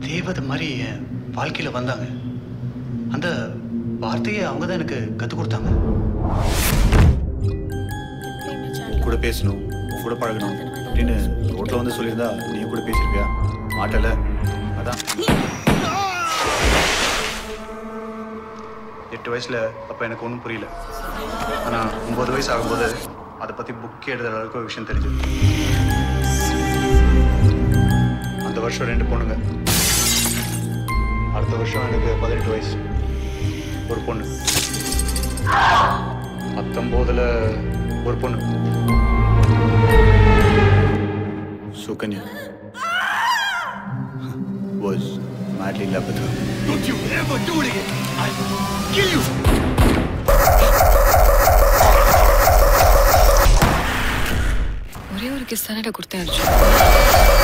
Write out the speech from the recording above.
தேவதை மாதிரி என் வாழ்க்கையில வந்தாங்க அந்த வார்த்தையை அவங்க தான் எனக்கு கற்றுக் கொடுத்தாங்க உன் கூட பேசணும் உன் கூட பழகணும் அப்படின்னு ரோட்ல வந்து சொல்லியிருந்தா நீ கூட பேசியிருப்பியா மாட்டல அதான் எட்டு வயசுல அப்ப எனக்கு ஒன்றும் புரியல ஆனா ஒன்பது வயசு ஆகும்போது அதை பத்தி புக் எழுதுற அளவுக்கு ஒரு விஷயம் தெரிஞ்சது அந்த வருஷம் ரெண்டு பொண்ணுங்க அடுத்த வருஷம் எனக்கு பதினெட்டு வயசு ஒரு பொண்ணு பத்தொம்போதுல ஒரு பொண்ணு Sukanya was madly in love with her. Don't you ever do it again! I'll kill you! ஒரே ஒரு கிஸ் தானடா கொடுத்தேன் அர்ஜுன்